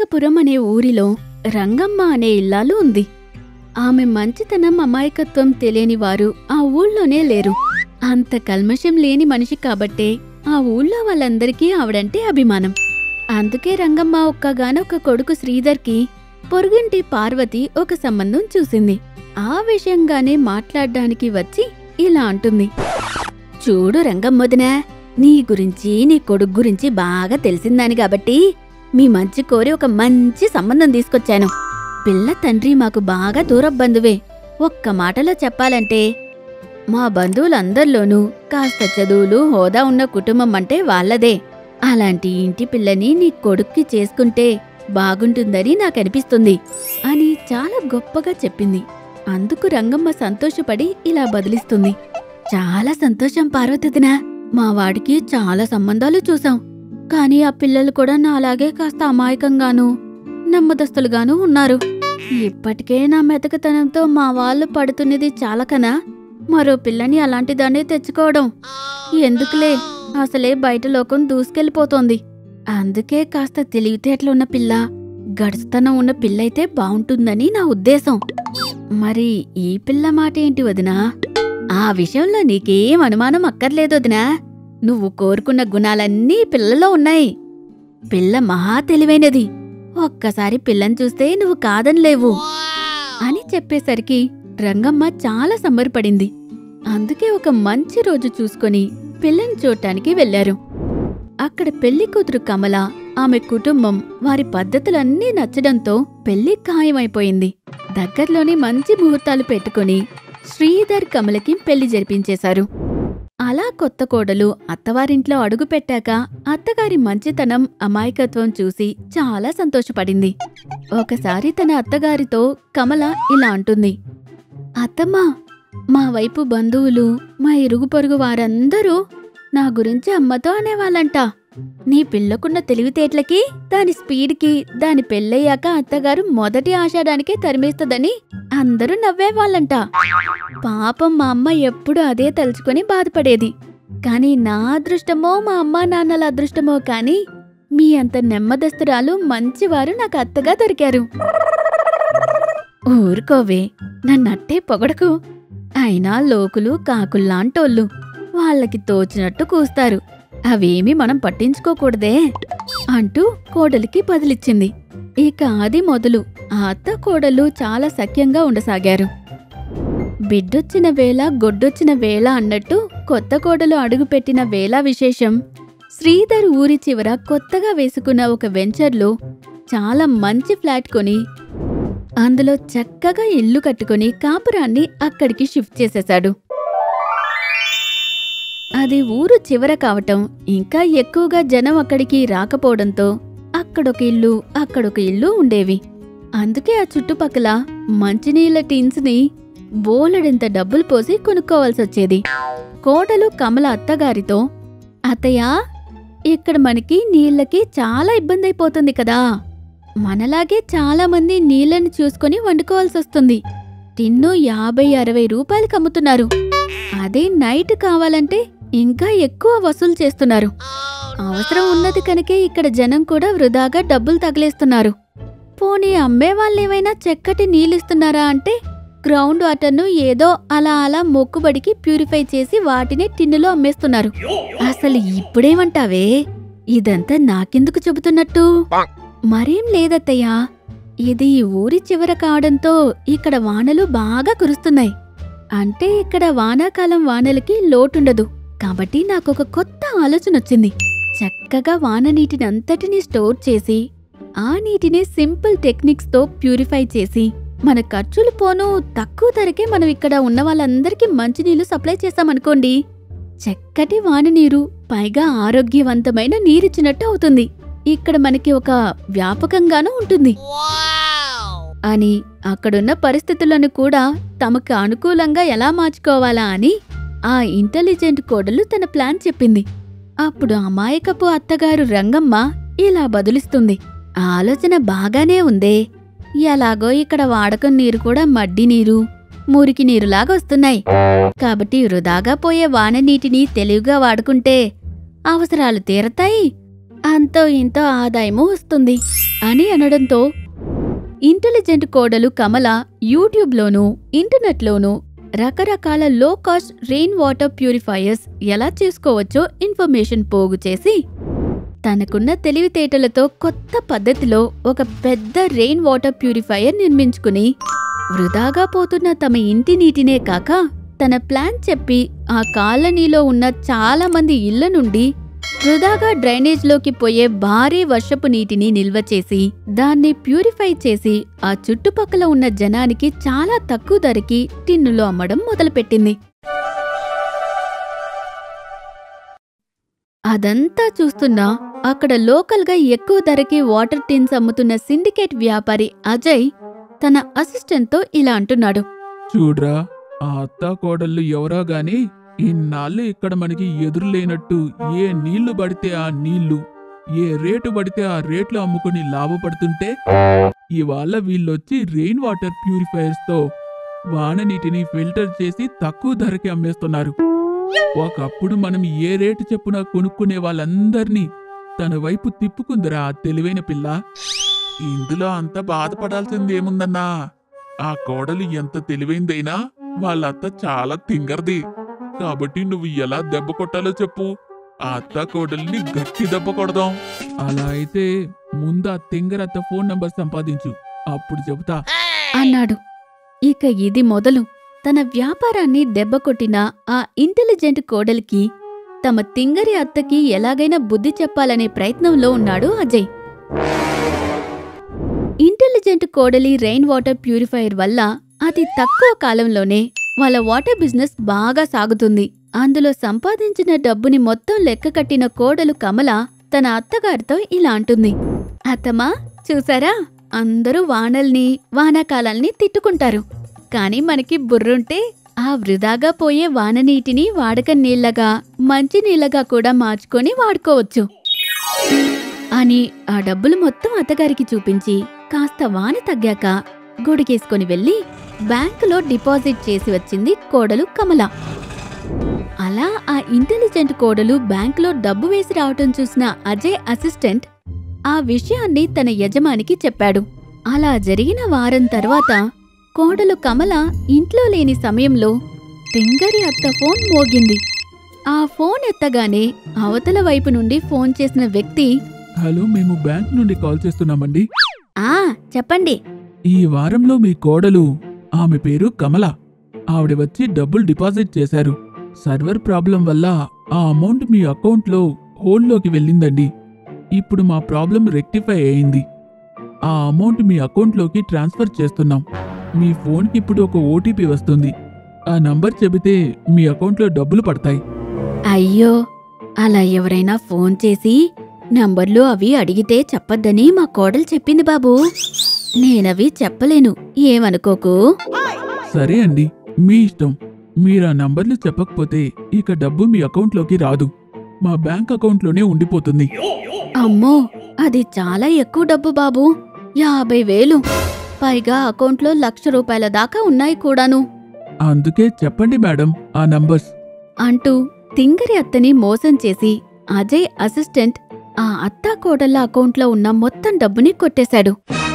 అమాయకపురం అనే ఊరిలో రంగమ్మ అనే ఇల్లాలు ఉంది ఆమె మంచితనం అమాయకత్వం తెలియని వారు ఆ ఊళ్ళోనే లేరు అంత కల్మషం లేని మనిషి కాబట్టే ఆ ఊళ్ళో వాళ్ళందరికీ ఆవిడంటే అభిమానం అందుకే రంగమ్మ ఒక్కగానొక్క కొడుకు శ్రీధర్కి పొరుగింటి పార్వతి ఒక సంబంధం చూసింది ఆ విషయంగానే మాట్లాడ్డానికి వచ్చి ఇలా అంటుంది చూడు రంగమ్మొదినా నీ గురించి నీ కొడుకు గురించి బాగా తెలిసిందాని కాబట్టి మీ మంచి కోరి ఒక మంచి సంబంధం తీసుకొచ్చాను పిల్ల తండ్రి మాకు బాగా దూర బంధువే ఒక్క మాటలో చెప్పాలంటే మా బంధువులందరిలోనూ కాస్త చదువులు హోదా ఉన్న కుటుంబం అంటే వాళ్ళదే అలాంటి ఇంటి పిల్లని నీ కొడుక్కి చేసుకుంటే బాగుంటుందని నాకనిపిస్తుంది అని చాలా గొప్పగా చెప్పింది అందుకు రంగమ్మ సంతోషపడి ఇలా బదిలిస్తుంది చాలా సంతోషం పార్వతిదినా మా వాడికి చాలా సంబంధాలు చూసాం కానీ ఆ పిల్లలు కూడా నాలాగే కాస్త అమాయకంగాను నమ్మదస్తులుగాను ఉన్నారు ఇప్పటికే నా మెతకతనంతో మా వాళ్ళు పడుతున్నది చాలకనా మరో పిల్లని అలాంటి దాన్ని తెచ్చుకోవడం ఎందుకులే అసలే బయట లోకం దూసుకెళ్ళిపోతోంది అందుకే కాస్త తెలివితేటలున్న పిల్ల గడుస్తనం ఉన్న పిల్లయితే బావుంటుందని నా ఉద్దేశం మరి ఈ పిల్ల మాట ఏంటి వదినా ఆ విషయంలో నీకేం అనుమానం అక్కర్లేదు వదినా నువ్వు కోరుకున్న గుణాలన్నీ ఈ పిల్లలో ఉన్నాయి పిల్ల మహా తెలివైనది ఒక్కసారి పిల్లని చూస్తే నువ్వు కాదనిలేవు అని చెప్పేసరికి రంగమ్మ చాలా సంబరపడింది అందుకే ఒక మంచి రోజు చూసుకొని పిల్లని చూడటానికి వెళ్లారు అక్కడ పెళ్లి కూతురు కమల ఆమె కుటుంబం వారి పద్ధతులన్నీ నచ్చడంతో పెళ్లి ఖాయమైపోయింది దగ్గర్లోనే మంచి ముహూర్తాలు పెట్టుకుని శ్రీధర్ కమలకి పెళ్లి జరిపించేశారు అలా కొత్త కోడలు అత్తవారింట్లో అడుగుపెట్టాక అత్తగారి మంచితనం అమాయకత్వం చూసి చాలా సంతోషపడింది ఒకసారి తన అత్తగారితో కమల ఇలా అంటుంది అత్తమ్మా మా వైపు బంధువులు మా ఇరుగు పొరుగు వారందరూ నా గురించి అమ్మతో అనేవాళ్ళంట నీ పిల్లకున్న తెలివితేటలకి దాని స్పీడ్కి దాని పెళ్ళయ్యాక అత్తగారు మొదటి ఆషాఢానికే తరిమేస్తదని అందరూ నవ్వేవాళ్ళంట పాపం మా అమ్మ ఎప్పుడు అదే తలుచుకొని బాధపడేది కానీ నా అదృష్టమో మా అమ్మా నాన్నల అదృష్టమో కానీ మీ అంత నెమ్మదస్తురాలు మంచివారు నాకు అత్తగా దొరికారు ఊరుకోవే నన్నట్టే పొగడకు అయినా లోకులు కాకుల్లాంటోళ్ళు వాళ్ళకి తోచినట్టు కూస్తారు అవేమీ మనం పట్టించుకోకూడదే అంటూ కోడలికి బదిలిచ్చింది ఇక అది మొదలు ఆ అత్త కోడలు చాలా సఖ్యంగా ఉండసాగారు బిడ్డొచ్చిన వేళ గొడ్డొచ్చిన వేళ అన్నట్టు కొత్త కోడలు అడుగుపెట్టిన వేళ విశేషం శ్రీధర్ ఊరి చివర కొత్తగా వేసుకున్న ఒక వెంచర్లో చాలా మంచి ఫ్లాట్ కొని అందులో చక్కగా ఇల్లు కట్టుకుని కాపురాన్ని అక్కడికి షిఫ్ట్ చేసేశాడు అది ఊరు చివర కావటం ఇంకా ఎక్కువగా జనం అక్కడికి రాకపోవడంతో అక్కడొక ఇల్లు అక్కడొక ఇల్లు ఉండేవి అందుకే ఆ చుట్టుపక్కల మంచినీళ్ల టీన్స్ని బోలెడంత డబ్బులు పోసి కొనుక్కోవాల్సొచ్చేది కోడలు కమల అత్తగారితో అత్తయ్యా ఇక్కడ మనకి నీళ్ళకి చాలా ఇబ్బంది అయిపోతుంది కదా మనలాగే చాలా మంది నీళ్ళని చూసుకొని వండుకోవాల్సొస్తుంది టిన్ను యాభై అరవై రూపాయలకి అమ్ముతున్నారు అదే నైట్ కావాలంటే ఇంకా ఎక్కువ వసూలు చేస్తున్నారు అవసరం ఉన్నది కనుకే ఇక్కడ జనం కూడా వృధాగా డబ్బులు తగిలేస్తున్నారు పోనీ అమ్మే వాళ్ళేమైనా చక్కటి నీళ్ళిస్తున్నారా అంటే గ్రౌండ్ వాటర్ను ఏదో అలా అలా మొక్కుబడికి ప్యూరిఫై చేసి వాటిని టిన్నులో అమ్మేస్తున్నారు అసలు ఇప్పుడేమంటావే ఇదంతా నాకెందుకు చెబుతున్నట్టు మరేం లేదత్తయ్యా ఇది ఈ ఊరి చివర కావడంతో ఇక్కడ వానలు బాగా కురుస్తున్నాయి అంటే ఇక్కడ వానాకాలం వానలకి లోటుండదు కాబట్టి నాకొక కొత్త ఆలోచన వచ్చింది చక్కగా వాన నీటిని అంతటినీ స్టోర్ చేసి ఆ నీటిని సింపుల్ టెక్నిక్స్తో ప్యూరిఫై చేసి మన ఖర్చులు పోను తక్కువ ధరకే మనం ఇక్కడ ఉన్న వాళ్ళందరికీ మంచినీళ్లు సప్లై చేశామనుకోండి చక్కటి వాన నీరు పైగా ఆరోగ్యవంతమైన నీరిచ్చినట్టు అవుతుంది ఇక్కడ మనకి ఒక వ్యాపకంగానూ ఉంటుంది అని అక్కడున్న పరిస్థితులను కూడా తమకు అనుకూలంగా ఎలా మార్చుకోవాలా అని ఆ ఇంటెలిజెంట్ కోడలు తన ప్లాన్ చెప్పింది అప్పుడు అమాయకపు అత్తగారు రంగమ్మ ఇలా బదులిస్తుంది ఆలోచన బాగానే ఉందే ఎలాగో ఇక్కడ వాడకం నీరు కూడా మడ్డి నీరు మురికి నీరులాగా వస్తున్నాయి కాబట్టి వృధాగా పోయే వాన నీటిని తెలివిగా వాడుకుంటే అవసరాలు తీరతాయి అంతో ఇంతో ఆదాయము వస్తుంది అని అనడంతో ఇంటెలిజెంట్ కోడలు కమల యూట్యూబ్లోనూ ఇంటర్నెట్లోనూ రకరకాల లో కాస్ట్ రెయిన్ వాటర్ ప్యూరిఫైయర్స్ ఎలా చేసుకోవచ్చో ఇన్ఫర్మేషన్ పోగు చేసి తనకున్న తెలివితేటలతో కొత్త పద్ధతిలో ఒక పెద్ద రెయిన్ వాటర్ ప్యూరిఫైయర్ నిర్మించుకుని వృధాగా పోతున్న తమ ఇంటి నీటినే కాక తన ప్లాన్ చెప్పి ఆ కాలనీలో ఉన్న చాలా మంది ఇళ్ల నుండి వృధాగా డ్రైనేజ్లోకి పోయే భారీ వర్షపు నీటిని నిల్వ చేసి దాన్ని ప్యూరిఫై చేసి ఆ చుట్టుపక్కల ఉన్న జనానికి చాలా తక్కువ ధరకి టిన్నులో అమ్మడం మొదలుపెట్టింది అదంతా చూస్తున్నా అక్కడ లోకల్గా ఎక్కువ ధరకి వాటర్ టిన్స్ అమ్ముతున్న సిండికేట్ వ్యాపారి అజయ్ తన అసిస్టెంట్తో ఇలా అంటున్నాడు చూడ్రా ఆ అత్తా కోడళ్ళు ఎవరో గాని ఇన్నాళ్ళు ఇక్కడ మనకి ఎదురు లేనట్టు ఏ నీళ్లు పడితే ఆ నీళ్లు ఏ రేటు పడితే ఆ రేట్లు అమ్ముకుని లాభపడుతుంటే ఇవాళ వీళ్ళొచ్చి రెయిన్ వాటర్ ప్యూరిఫైయర్స్ తో వాన నీటిని ఫిల్టర్ చేసి తక్కువ ధరకి అమ్మేస్తున్నారు ఒకప్పుడు మనం ఏ రేటు చెప్పున కొనుక్కునే వాళ్ళందర్నీ తన వైపు తిప్పుకుందిరా ఆ తెలివైన పిల్ల ఇందులో అంత బాధపడాల్సింది ఏముందన్నా ఆ కోడలు ఎంత తెలివైందైనా వాళ్ళ అత్త చాలా తింగర్ది కాబట్టి నువ్వు ఎలా దెబ్బ కొట్టాలో చెప్పు ఆ అత్త కోడల్ని గట్టి దెబ్బ కొడదాం అలా అయితే ముందు ఆ తింగరత్త ఫోన్ నంబర్ సంపాదించు అప్పుడు చెబుతా అన్నాడు ఇక ఇది మొదలు తన వ్యాపారాన్ని దెబ్బకొట్టిన ఆ ఇంటెలిజెంట్ కోడలికి తమ తింగరి అత్తకి ఎలాగైనా బుద్ధి చెప్పాలనే ప్రయత్నంలో ఉన్నాడు అజయ్ ఇంటెలిజెంట్ కోడలి రెయిన్ వాటర్ ప్యూరిఫైయర్ వల్ల అతి తక్కువ కాలంలోనే వాళ్ళ వాటర్ బిజినెస్ బాగా సాగుతుంది అందులో సంపాదించిన డబ్బుని మొత్తం లెక్క కట్టిన కోడలు కమల తన అత్తగారితో ఇలా అంటుంది అత్తమ్మా చూసారా అందరూ వానల్ని వానాకాలాల్ని తిట్టుకుంటారు కాని మనకి బుర్రుంటే ఆ వృధాగా పోయే వాన నీటిని వాడక నీళ్ళగా మంచి నీళ్ళగా కూడా మార్చుకొని వాడుకోవచ్చు అని ఆ డబ్బులు మొత్తం అత్తగారికి చూపించి కాస్త వాన తగ్గాక గుడికేసుకొని వెళ్ళి బ్యాంకులో డిపాజిట్ చేసి వచ్చింది కోడలు కమల అలా ఆ ఇంటెలిజెంట్ కోడలు బ్యాంకులో డబ్బు వేసి రావటం చూసిన అజయ్ అసిస్టెంట్ ఆ విషయాన్ని తన యజమానికి చెప్పాడు అలా జరిగిన వారం తర్వాత కోడలు కమల ఇంట్లో లేని సమయంలో తింగరి అత్త ఫోన్ మోగింది ఆ ఫోన్ ఎత్తగానే అవతల వైపు నుండి ఫోన్ చేసిన వ్యక్తి హలో మేము బ్యాంక్ నుండి కాల్ చేస్తున్నామండి ఆ చెప్పండి ఈ వారంలో మీ కోడలు ఆమె పేరు కమల ఆవిడ వచ్చి డబ్బులు డిపాజిట్ చేశారు సర్వర్ ప్రాబ్లం వల్ల ఆ అమౌంట్ మీ అకౌంట్లో హోల్డ్లోకి వెళ్ళిందండి ఇప్పుడు మా ప్రాబ్లం రెక్టిఫై అయింది ఆ అమౌంట్ మీ అకౌంట్లోకి ట్రాన్స్ఫర్ చేస్తున్నాం మీ ఫోన్కి ఇప్పుడు ఒక ఓటీపీ వస్తుంది ఆ నంబర్ చెబితే మీ అకౌంట్లో డబ్బులు పడతాయి అయ్యో అలా ఎవరైనా ఫోన్ చేసి నంబర్లు అవి అడిగితే చెప్పొద్దని మా కోడలు చెప్పింది బాబు నేనవి చెప్పలేను ఏమనుకోకు సరే అండి మీ ఇష్టం మీరు ఆ నంబర్లు చెప్పకపోతే ఇక డబ్బు మీ అకౌంట్లోకి రాదు మా బ్యాంక్ అకౌంట్లోనే ఉండిపోతుంది అమ్మో అది చాలా ఎక్కువ డబ్బు బాబు యాభై వేలు పైగా అకౌంట్లో లక్ష రూపాయల దాకా ఉన్నాయి కూడాను అందుకే చెప్పండి మేడం ఆ నంబర్స్ అంటూ తింగరి అత్తని మోసం చేసి అజయ్ అసిస్టెంట్ ఆ అత్తా కోడళ్ళ అకౌంట్లో ఉన్న మొత్తం డబ్బుని కొట్టేశాడు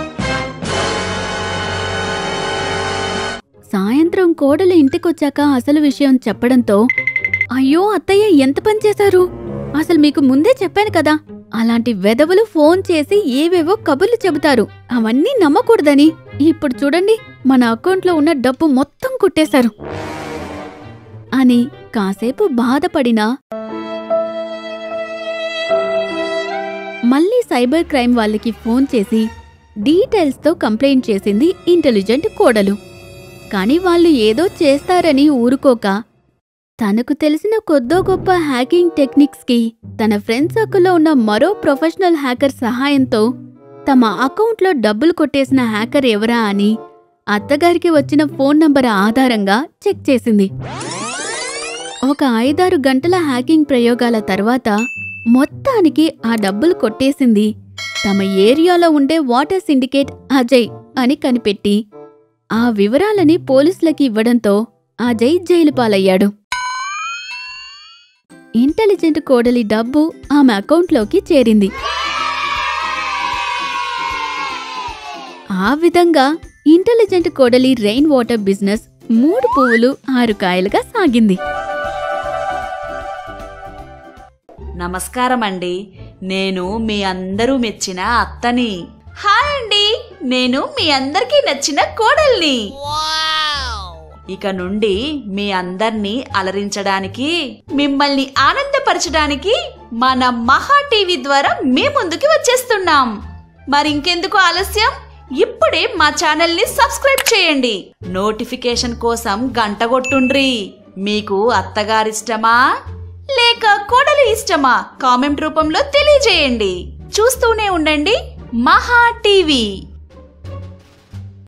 సాయంత్రం కోడలు ఇంటికొచ్చాక అసలు విషయం చెప్పడంతో అయ్యో అత్తయ్య ఎంత పని చేశారు అసలు మీకు ముందే చెప్పాను కదా అలాంటి వెధవలు ఫోన్ చేసి ఏవేవో కబుర్లు చెబుతారు అవన్నీ నమ్మకూడదని ఇప్పుడు చూడండి మన అకౌంట్లో ఉన్న డబ్బు మొత్తం కొట్టేశారు అని కాసేపు బాధపడినా మళ్ళీ సైబర్ క్రైమ్ వాళ్ళకి ఫోన్ చేసి డీటెయిల్స్తో కంప్లైంట్ చేసింది ఇంటెలిజెంట్ కోడలు కాని వాళ్ళు ఏదో చేస్తారని ఊరుకోక తనకు తెలిసిన కొద్దో గొప్ప హ్యాకింగ్ టెక్నిక్స్కి తన ఫ్రెండ్ సర్కిల్లో ఉన్న మరో ప్రొఫెషనల్ హ్యాకర్ సహాయంతో తమ అకౌంట్లో డబ్బులు కొట్టేసిన హ్యాకర్ ఎవరా అని అత్తగారికి వచ్చిన ఫోన్ నంబర్ ఆధారంగా చెక్ చేసింది ఒక ఐదారు గంటల హ్యాకింగ్ ప్రయోగాల తర్వాత మొత్తానికి ఆ డబ్బులు కొట్టేసింది తమ ఏరియాలో ఉండే వాటర్ సిండికేట్ అజయ్ అని కనిపెట్టి ఆ వివరాలని పోలీసులకి ఇవ్వడంతో అజయ్ జైలు పాలయ్యాడు ఇంటెలిజెంట్ కోడలి డబ్బు ఆమె అకౌంట్లోకి చేరింది ఆ విధంగా ఇంటెలిజెంట్ కోడలి రెయిన్ వాటర్ బిజినెస్ మూడు పువ్వులు ఆరు కాయలుగా సాగింది నమస్కారం అండి నేను మీ అందరూ మెచ్చిన అత్తని హాయ్ అండి నేను మీ అందరికీ నచ్చిన కోడల్ని ఇక నుండి మీ అందర్నీ అలరించడానికి మిమ్మల్ని ఆనందపరచడానికి మన మహా టీవీ ద్వారా మీ ముందుకి వచ్చేస్తున్నాం మరింకెందుకు ఆలస్యం ఇప్పుడే మా ఛానల్ని సబ్స్క్రైబ్ చేయండి నోటిఫికేషన్ కోసం గంట కొట్టుండ్రి మీకు అత్తగారిష్టమా లేక కోడలు ఇష్టమా కామెంట్ రూపంలో తెలియజేయండి చూస్తూనే ఉండండి మహా టీవీ